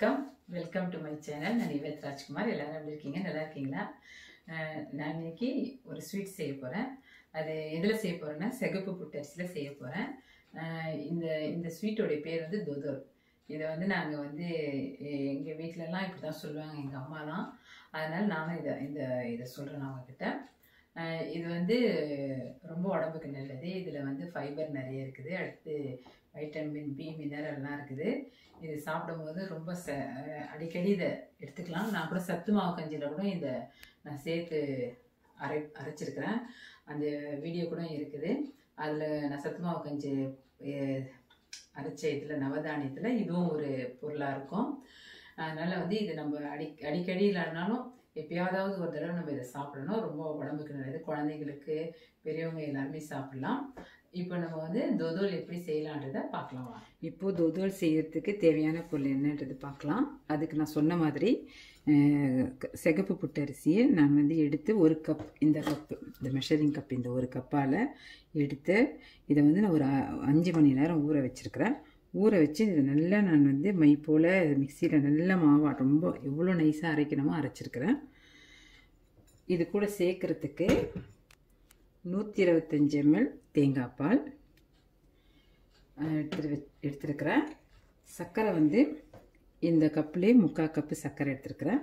வணக்கம் welcome to my channel நான் நிவேத் ராஜ்குமார் எல்லாரும் எப்படி இருக்கீங்க நல்லா இருக்கீங்களா அஹ் நான் இன்னைக்கு ஒரு ஸ்வீட் செய்ய போகிறேன் அது எதில் செய்ய போகிறேன்னா சிகப்பு புட்டரிசியில் செய்ய போகிறேன் இந்த இந்த ஸ்வீட்டோடைய பேர் வந்து தொதோல் இதை வந்து நாங்கள் வந்து எங்கள் வீட்டிலலாம் இப்படி தான் சொல்லுவாங்க எங்கள் அம்மாலாம் அதனால் நானும் இதை இந்த இதை சொல்கிறேன் அவங்கக்கிட்ட அஹ் இது வந்து ரொம்ப உடம்புக்கு நல்லது இதில் வந்து ஃபைபர் நிறைய இருக்குது அடுத்து வைட்டமின் பி மினரல்லாம் இருக்குது இது சாப்பிடும்போது ரொம்ப ச அஹ் அடிக்கடி இதை எடுத்துக்கலாம் நான் கூட சத்து மாவு கஞ்சியில் கூட இதை நான் சேர்த்து அரை அரைச்சிருக்கிறேன் அந்த வீடியோ கூட இருக்குது அதில் நான் சத்து மாவு கஞ்சி அஹ், அரைச்ச இதில் நவதானியத்தில் இதுவும் ஒரு பொருளாக இருக்கும் அதனால் வந்து இது நம்ம அடி அடிக்கடி இல்லைனாலும் எப்பயாவது ஒரு தடவை நம்ம இதை சாப்பிடணும் ரொம்ப உடம்புக்கு நல்லது குழந்தைங்களுக்கு பெரியவங்க எல்லாருமே சாப்பிடலாம் இப்போ நம்ம வந்து தொதோல் எப்படி செய்யலான்றதை பார்க்கலாம் வாங்க. இப்போ தொதோல் செய்யறதுக்கு தேவையான பொருள் என்னன்றது பார்க்கலாம் அதுக்கு நான் சொன்ன மாதிரி அஹ், க- சிகப்பு புட்டரிசியை நான் வந்து எடுத்து ஒரு கப் இந்த கப்பு இந்த மெஷரிங் கப் இந்த ஒரு கப்பால் எடுத்து இதை வந்து நான் ஒரு அ- அஞ்சு மணி நேரம் ஊற வச்சுருக்கிறேன் ஊற வச்சு இதை நல்லா நான் வந்து மை போல் மிக்சியில் நல்லா மாவா ரொம்ப எவ்வளோ நைஸாக அரைக்கணுமோ அரைச்சிருக்கிறேன் இது கூட சேர்க்குறதுக்கு நூற்றி இருபத்தஞ்சி எம்எல் தேங்காய் பால் அஹ், எடுத்துரு வச்- எடுத்திருக்கிறேன் சர்க்கரை வந்து இந்த கப்புலேயே முக்கால் கப்பு சர்க்கரை எடுத்துருக்கிறேன்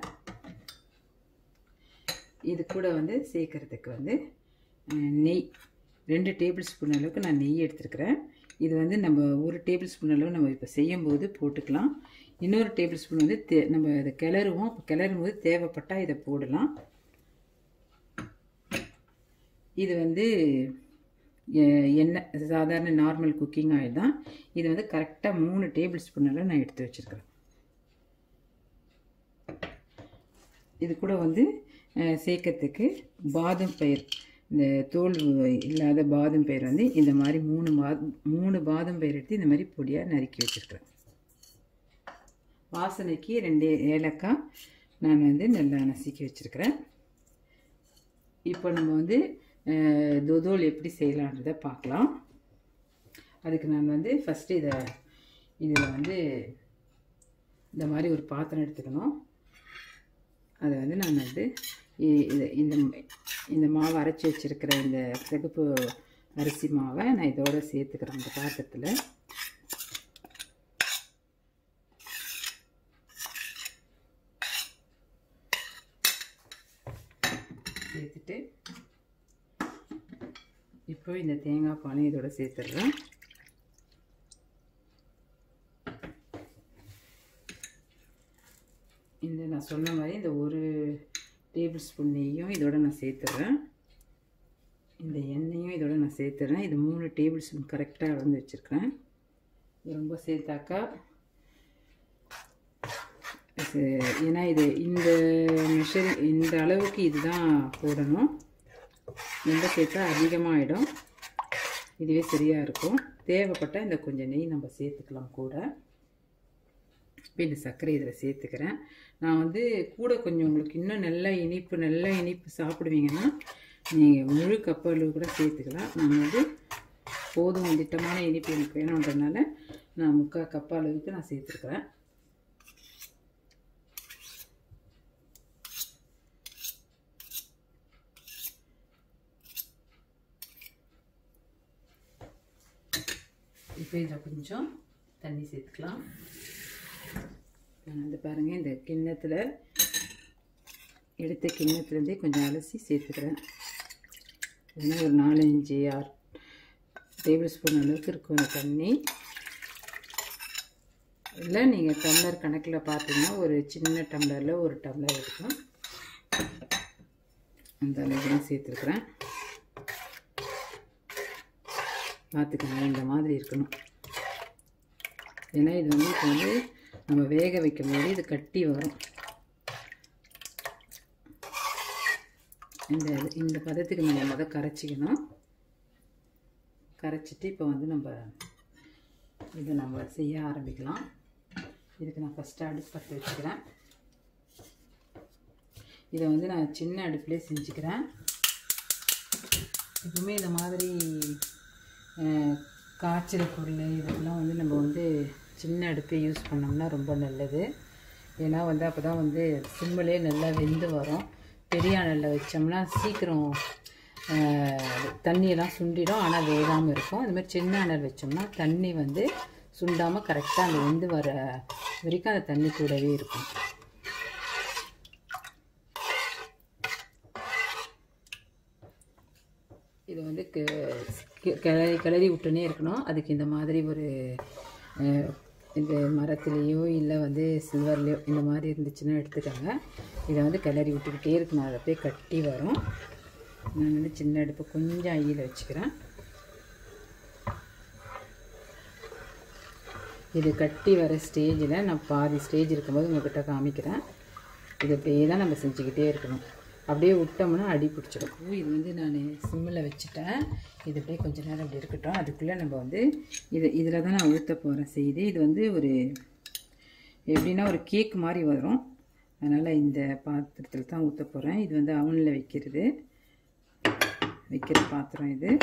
இது கூட வந்து சேர்க்கறதுக்கு வந்து அஹ், நெய் ரெண்டு டேபிள் ஸ்பூன் அளவுக்கு நான் நெய் எடுத்துருக்கிறேன் இது வந்து நம்ம ஒரு டேபிள் ஸ்பூன் அளவு நம்ம இப்போ செய்யும்போது போட்டுக்கலாம் இன்னொரு டேபிள் ஸ்பூன் வந்து தே நம்ம இதை கிளறுவோம் அப்போ கிளறும் போது தேவைப்பட்டால் இதை போடலாம் இது வந்து எ- எண்ணெய் சாதாரண நார்மல் குக்கிங் ஆயில் தான் இது வந்து கரெக்டாக மூணு டேபிள் ஸ்பூன் அளவு நான் எடுத்து வச்சுருக்கிறேன் இது கூட வந்து அஹ், சேர்க்கறதுக்கு பாதம் பயிர் இந்த தோல் இல்லாத பாதம் பயிர் வந்து இந்த மாதிரி மூணு பா மூணு பாதம் பயிர் எடுத்து இந்த மாதிரி பொடியாக நறுக்கி வச்சுருக்கிறேன் வாசனைக்கு ரெண்டு ஏலக்காய் நான் வந்து நல்லா நசுக்கி வச்சுருக்கிறேன் இப்போ நம்ம வந்து அஹ், தொதோல் எப்படி செய்யலான்றதை பார்க்கலாம் அதுக்கு நான் வந்து ஃபஸ்ட்டு இதை இதில் வந்து இந்த மாதிரி ஒரு பாத்திரம் எடுத்துக்கணும் அதை வந்து நான் வந்து இ- இது இந்த இந்த மாவை அரைச்சி வச்சுருக்கிற இந்த சிகப்பு அரிசி மாவை நான் இதோட சேர்த்துக்கிறேன் அந்த பாத்திரத்தில் சேர்த்துட்டு இப்போ இந்த தேங்காய் பாலையும் இதோட சேர்த்துடுறேன் இந்த நான் சொன்ன மாதிரி இந்த ஒரு டேபிள் ஸ்பூன் நெய்யும் இதோட நான் சேர்த்துடுறேன் இந்த எண்ணெயும் இதோட நான் சேர்த்துறேன் இது மூணு டேபிள் ஸ்பூன் கரெக்டாக அளந்து வச்சுருக்கிறேன் இது ரொம்ப சேர்த்தாக்கா இது ஏன்னா இது இந்த மெஷர் இந்த அளவுக்கு இதுதான் போடணும் ரொம்ப சேர்த்தா அதிகமாகிடும் இதுவே சரியாக இருக்கும் தேவைப்பட்டால் இந்த கொஞ்சம் நெய் நம்ம சேர்த்துக்கலாம் கூட இப்போ இந்த சர்க்கரை இதில் சேர்த்துக்கிறேன் நான் வந்து கூட கொஞ்சம் உங்களுக்கு இன்னும் நல்ல இனிப்பு நல்ல இனிப்பு சாப்பிடுவீங்கன்னா நீங்கள் முழு கப் அளவு கூட சேர்த்துக்கலாம் நான் வந்து போதும் திட்டமான இனிப்பு எனக்கு வேணுன்றதுனால நான் முக்கால் கப் அளவுக்கு நான் சேர்த்துருக்குறேன் இப்போ இதில் கொஞ்சம் தண்ணி சேர்த்துக்கலாம் நான் வந்து பாருங்கள் இந்த கிண்ணத்தில் எடுத்த கிண்ணத்துலேருந்தே கொஞ்சம் அலசி சேர்த்துக்கிறேன் இல்லைன்னா ஒரு நாலஞ்சு ஆறு டேபிள் ஸ்பூன் அளவுக்கு இருக்கும் இந்த தண்ணி இல்லை நீங்கள் டம்ளர் கணக்கில் பார்த்தீங்கன்னா ஒரு சின்ன டம்ளரில் ஒரு டம்ளர் இருக்கும் அந்த அளவுக்கு தான் சேர்த்துருக்குறேன் பார்த்துக்கோங்க இந்த மாதிரி இருக்கணும் ஏன்னா இது வந்து இப்போ வந்து நம்ம வேக வைக்கும் போது இது கட்டி வரும் இந்த இந்த பதத்துக்கு நம்ம முத கரைச்சிக்கணும் கரைச்சிட்டு இப்போ வந்து நம்ம இதை நம்ம செய்ய ஆரம்பிக்கலாம் இதுக்கு நான் ஃபஸ்ட்டு அடுப்பு பற்ற வச்சுக்கிறேன் இதை வந்து நான் சின்ன அடுப்புலேயே செஞ்சுக்கிறேன் எப்பவுமே இந்த மாதிரி அஹ், காய்ச்சிற பொருள் இதெல்லாம் வந்து நம்ம வந்து சின்ன அடுப்பே யூஸ் பண்ணோம்னா ரொம்ப நல்லது ஏன்னா வந்து அப்போ தான் வந்து சிம்மிலே நல்லா வெந்து வரும் பெரிய அனலில் வச்சோம்னா சீக்கிரம் ஆஹ், தண்ணியெல்லாம் சுண்டிடும் ஆனால் வேகாமல் இருக்கும் அது மாதிரி சின்ன அனல் வச்சோம்னா தண்ணி வந்து சுண்டாமல் கரெக்டாக அந்த வெந்து வர வரைக்கும் அந்த தண்ணி கூடவே இருக்கும் இது வந்து க- கி- கிளறி கிளறி விட்டுனே இருக்கணும் அதுக்கு இந்த மாதிரி ஒரு அஹ், இந்த மரத்துலேயோ இல்லை வந்து சில்வர்லேயோ இந்த மாதிரி இருந்துச்சுன்னா எடுத்துக்கோங்க இதை வந்து கிளறி விட்டுக்கிட்டே இருக்கணும் அதை அப்படியே கட்டி வரும் நான் வந்து சின்ன அடுப்பு கொஞ்சம் ஐயில் வச்சுக்கிறேன் இது கட்டி வர ஸ்டேஜில் நான் பாதி ஸ்டேஜ் இருக்கும்போது உங்கள்கிட்ட காமிக்கிறேன் இது அப்படியே தான் நம்ம செஞ்சுக்கிட்டே இருக்கணும் அப்படியே விட்டோம்னா அடி பிடிச்சிடும் இது வந்து நான் சிம்மில் வச்சுட்டேன் இது அப்படியே கொஞ்ச நேரம் அப்படி இருக்கட்டும் அதுக்குள்ளே நம்ம வந்து இது இதில் தான் நான் ஊற்ற போகிறேன் செய்து இது வந்து ஒரு எப்படின்னா ஒரு கேக் மாதிரி வரும் அதனால் இந்த பாத்திரத்தில் தான் ஊற்ற போகிறேன் இது வந்து அவனில் வைக்கிறது வைக்கிற பாத்திரம் இது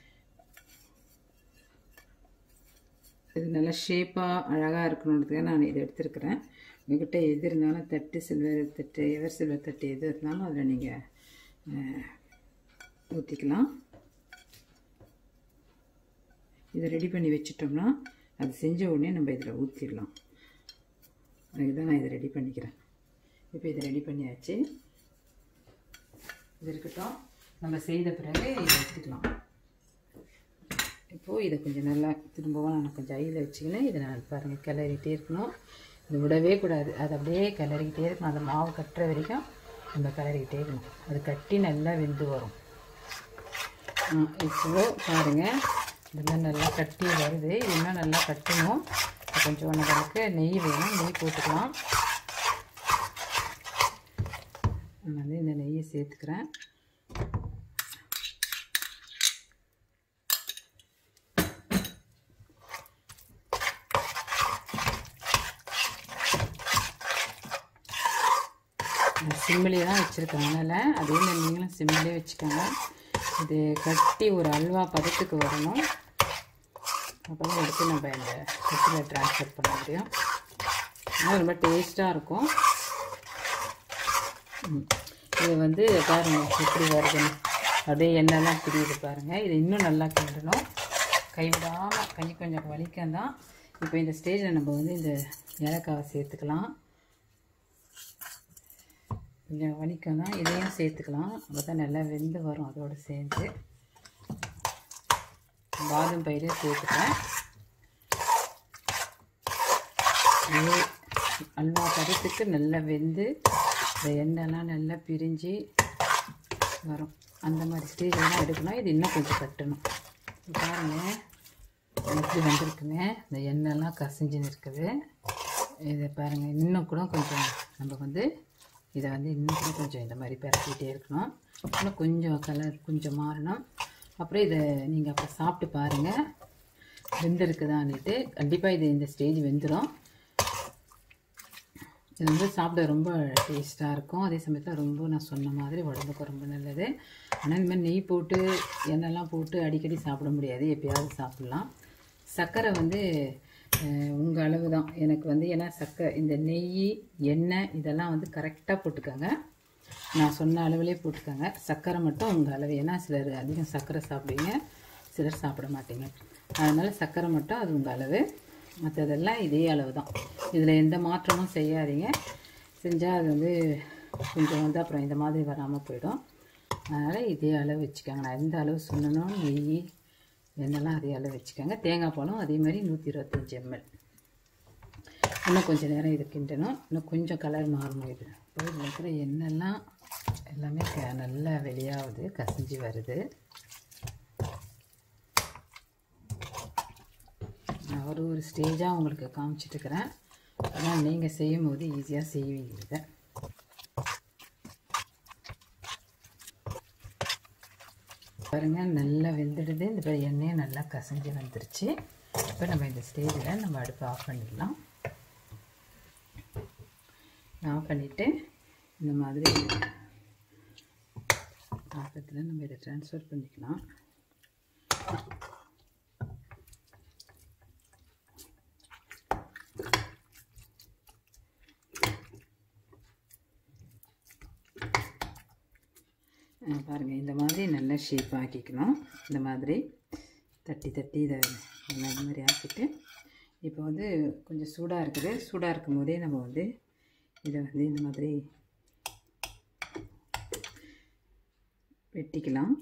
இது நல்லா ஷேப்பாக அழகாக இருக்கணுன்றதுக்காக நான் இதை எடுத்துருக்கிறேன் உங்கள்கிட்ட எது இருந்தாலும் தட்டு சில்வர் தட்டு எவர் சில்வர் தட்டு எது இருந்தாலும் அதில் நீங்கள் ஊற்றிக்கலாம் இதை ரெடி பண்ணி வச்சிட்டோம்னா அது செஞ்ச உடனே நம்ம இதில் ஊற்றிடலாம் அதுக்கு தான் நான் இதை ரெடி பண்ணிக்கிறேன் இப்போ இதை ரெடி பண்ணியாச்சு இது இருக்கட்டும் நம்ம செய்த பிறகு இதை எடுத்துக்கலாம் இப்போது இதை கொஞ்சம் நல்லா திரும்பவும் நான் கொஞ்சம் ஐயில் வச்சுக்கினேன் இதை நான் பாருங்கள் கிளறிட்டே இருக்கணும் இது விடவே கூடாது அது அப்படியே கிளறிக்கிட்டே இருக்கணும் அந்த மாவு கட்டுற வரைக்கும் நம்ம கிளறிக்கிட்டே இருக்கணும் அது கட்டி நல்லா வெந்து வரும் இப்போது பாருங்கள் இந்த மாதிரி நல்லா கட்டி வருது இது இன்னும் நல்லா கட்டணும் கொஞ்சம் நம்மளுக்கு நெய் வேணும் நெய் போட்டுக்கலாம் நான் வந்து இந்த நெய்யை சேர்த்துக்கிறேன் சிம்மிலே தான் வச்சுருக்கேன் அதனால் அதே மாதிரி நீங்களும் சிம்மிலே வச்சுக்கோங்க இது கட்டி ஒரு அல்வா பதத்துக்கு வரணும் அப்போ தான் எடுத்து நம்ம இந்த கட்டில் ட்ரான்ஸ்ஃபர் பண்ண முடியும் ஆனால் ரொம்ப டேஸ்ட்டாக இருக்கும் ம். இது வந்து பாருங்கள் எப்படி வருதுன்னு அப்படியே எண்ணெய்லாம் பிரியுது பாருங்கள் இது இன்னும் நல்லா கிண்டணும் கைவிடாமல் கை கொஞ்சம் வலிக்கம் தான் இப்போ இந்த ஸ்டேஜில் நம்ம வந்து இந்த ஏலக்காவை சேர்த்துக்கலாம் கொஞ்சம் வலிக்கம் தான் இதையும் சேர்த்துக்கலாம் அப்போ தான் நல்லா வெந்து வரும் அதோடு சேர்ந்து பாதாம் பயிரையும் சேர்த்துட்டேன் இது அல்வா பதத்துக்கு நல்லா வெந்து இந்த எண்ணெய்லாம் நல்லா பிரிஞ்சு வரும் அந்த மாதிரி ஸ்டேஜில் தான் எடுக்கணும் இது இன்னும் கொஞ்சம் கட்டணும் இது பாருங்கள் எப்படி வந்திருக்குங்க இந்த எண்ணெய்லாம் கசிஞ்சுன்னு இருக்குது இதை பாருங்கள் இன்னும் கூட கொஞ்சம் நம்ம வந்து இதை வந்து இன்னும் கூட கொஞ்சம் இந்த மாதிரி பரட்டிகிட்டே இருக்கணும் இன்னும் கொஞ்சம் கலர் கொஞ்சம் மாறணும் அப்புறம் இதை நீங்கள் அப்போ சாப்பிட்டு பாருங்கள் வெந்திருக்குதான்னுட்டு கண்டிப்பாக இது இந்த ஸ்டேஜ் வெந்துடும் இது வந்து சாப்பிட ரொம்ப டேஸ்ட்டாக இருக்கும் அதே சமயத்தில் ரொம்ப நான் சொன்ன மாதிரி உடம்புக்கு ரொம்ப நல்லது ஆனால் இந்த மாதிரி நெய் போட்டு எண்ணெய்லாம் போட்டு அடிக்கடி சாப்பிட முடியாது எப்பயாவது சாப்பிட்லாம் சர்க்கரை வந்து உங்கள் அளவு தான் எனக்கு வந்து ஏன்னா சர்க்கரை இந்த நெய் எண்ணெய் இதெல்லாம் வந்து கரெக்டாக போட்டுக்கோங்க நான் சொன்ன அளவுலேயே போட்டுக்கோங்க சர்க்கரை மட்டும் உங்கள் அளவு ஏன்னா சிலர் அதிகம் சர்க்கரை சாப்பிடுவீங்க சிலர் சாப்பிட மாட்டீங்க அதனால் சர்க்கரை மட்டும் அது உங்கள் அளவு மற்றதெல்லாம் இதே அளவு தான் இதில் எந்த மாற்றமும் செய்யாதீங்க செஞ்சால் அது வந்து கொஞ்சம் வந்து அப்புறம் இந்த மாதிரி வராமல் போயிடும் அதனால் இதே அளவு வச்சுக்கோங்க நான் எந்த அளவு சொன்னனோ நெய் எண்ணெய்லாம் அதே அளவு வச்சுக்கோங்க தேங்காய் பாலும் அதே மாதிரி நூற்றி இருபத்தஞ்சி எம்எல் இன்னும் கொஞ்சம் நேரம் இது கிண்டணும் இன்னும் கொஞ்சம் கலர் மாறணும் இது இப்போ இதில் இருக்கிற எண்ணெய்லாம் எல்லாமே க நல்லா வெளியாகுது கசிஞ்சு வருது நான் ஒரு ஒரு ஸ்டேஜாக உங்களுக்கு காமிச்சிட்ருக்கிறேன் ஆனால் நீங்கள் செய்யும் போது ஈஸியாக செய்வீங்க இதை பாருங்கள் நல்லா வெந்துடுது இந்த மாதிரி எண்ணெயும் நல்லா கசஞ்சு வந்துருச்சு இப்போ நம்ம இந்த ஸ்டேஜில் நம்ம அடுப்பு ஆஃப் பண்ணிடலாம் ஆஃப் பண்ணிவிட்டு இந்த மாதிரி பாத்திரத்தில் நம்ம இதை ட்ரான்ஸ்ஃபர் பண்ணிக்கலாம் சின்ன ஷேப் ஆக்கிக்கணும் இந்த மாதிரி தட்டி தட்டி இதை இந்த மாதிரி ஆக்கிட்டு இப்போ வந்து கொஞ்சம் சூடாக இருக்குது சூடாக இருக்கும் போதே நம்ம வந்து இதை வந்து இந்த மாதிரி வெட்டிக்கலாம்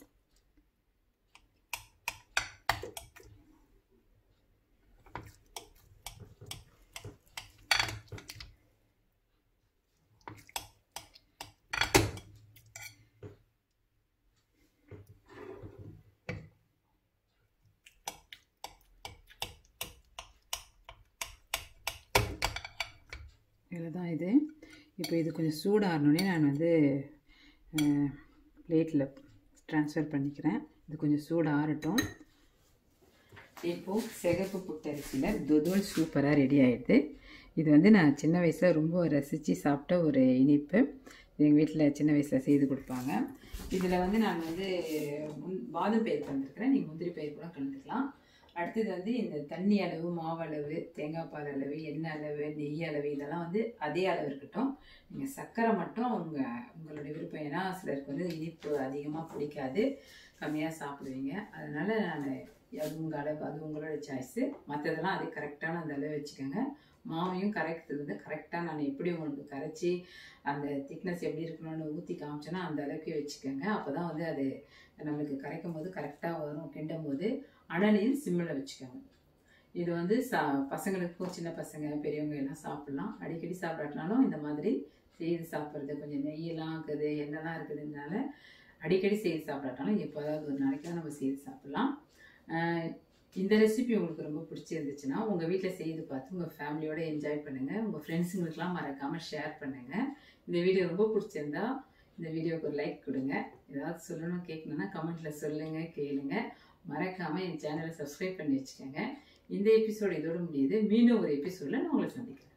இதில் தான் இது இப்போ இது கொஞ்சம் சூடாகணுன்னே நான் வந்து பிளேட்டில் ட்ரான்ஸ்ஃபர் பண்ணிக்கிறேன் இது கொஞ்சம் சூடு ஆறட்டும் இப்போது சிகப்பு புட்டரிசியில் துதுல் சூப்பராக ரெடி ஆகிடுது இது வந்து நான் சின்ன வயசில் ரொம்ப ரசித்து சாப்பிட்ட ஒரு இனிப்பு எங்கள் வீட்டில் சின்ன வயசில் செய்து கொடுப்பாங்க இதில் வந்து நான் வந்து முன் பாதாம் பயிர் கலந்துருக்கிறேன் நீங்கள் முந்திரி பயிர் கூட கலந்துக்கலாம் அடுத்தது வந்து இந்த தண்ணி அளவு மாவளவு தேங்காய் பால் அளவு எண்ணெய் அளவு நெய் அளவு இதெல்லாம் வந்து அதே அளவு இருக்கட்டும் நீங்கள் சர்க்கரை மட்டும் உங்கள் உங்களுடைய விருப்பம் ஏன்னா சிலருக்கு வந்து இனிப்பு அதிகமாக பிடிக்காது கம்மியாக சாப்பிடுவீங்க அதனால் நான் அது உங்கள் அளவு அது உங்களோட சாய்ஸு மற்றதெல்லாம் அதே கரெக்டான அந்த அளவு வச்சுக்கோங்க மாவையும் கரைக்கிறது வந்து கரெக்டாக நான் எப்படி உங்களுக்கு கரைச்சி அந்த திக்னஸ் எப்படி இருக்கணும்னு ஊற்றி காமிச்சேன்னா அந்த அளவுக்கு வச்சுக்கோங்க அப்போ தான் வந்து அது நம்மளுக்கு கரைக்கும் போது கரெக்டாக வரும் கிண்டும் போது அனலையும் சிம்மில் வச்சுக்கோங்க இது வந்து சா பசங்களுக்கும் சின்ன பசங்க பெரியவங்க எல்லாம் சாப்பிட்லாம் அடிக்கடி சாப்பிடாட்டினாலும் இந்த மாதிரி செய்து சாப்பிட்றது கொஞ்சம் நெய்யெல்லாம் இருக்குது எண்ணெய்லாம் இருக்குதுனால அடிக்கடி செய்து சாப்பிடாட்டாலும் எப்போதாவது ஒரு நாளைக்கு தான் நம்ம செய்து சாப்பிட்லாம் இந்த ரெசிபி உங்களுக்கு ரொம்ப பிடிச்சிருந்துச்சுன்னா உங்கள் வீட்டில் செய்து பார்த்து உங்கள் ஃபேமிலியோட என்ஜாய் பண்ணுங்கள் உங்கள் ஃப்ரெண்ட்ஸுங்களுக்கெல்லாம் மறக்காமல் ஷேர் பண்ணுங்கள் இந்த வீடியோ ரொம்ப பிடிச்சிருந்தா இந்த வீடியோவுக்கு ஒரு லைக் கொடுங்க ஏதாவது சொல்லணும் கேட்கணுன்னா கமெண்ட்டில் சொல்லுங்கள் கேளுங்க மறக்காமல் என் சேனலை சப்ஸ்கிரைப் பண்ணி வச்சுக்கோங்க இந்த எபிசோடு இதோட முடியுது மீண்டும் ஒரு எபிசோடில் நான் உங்களை சந்திக்கிறேன்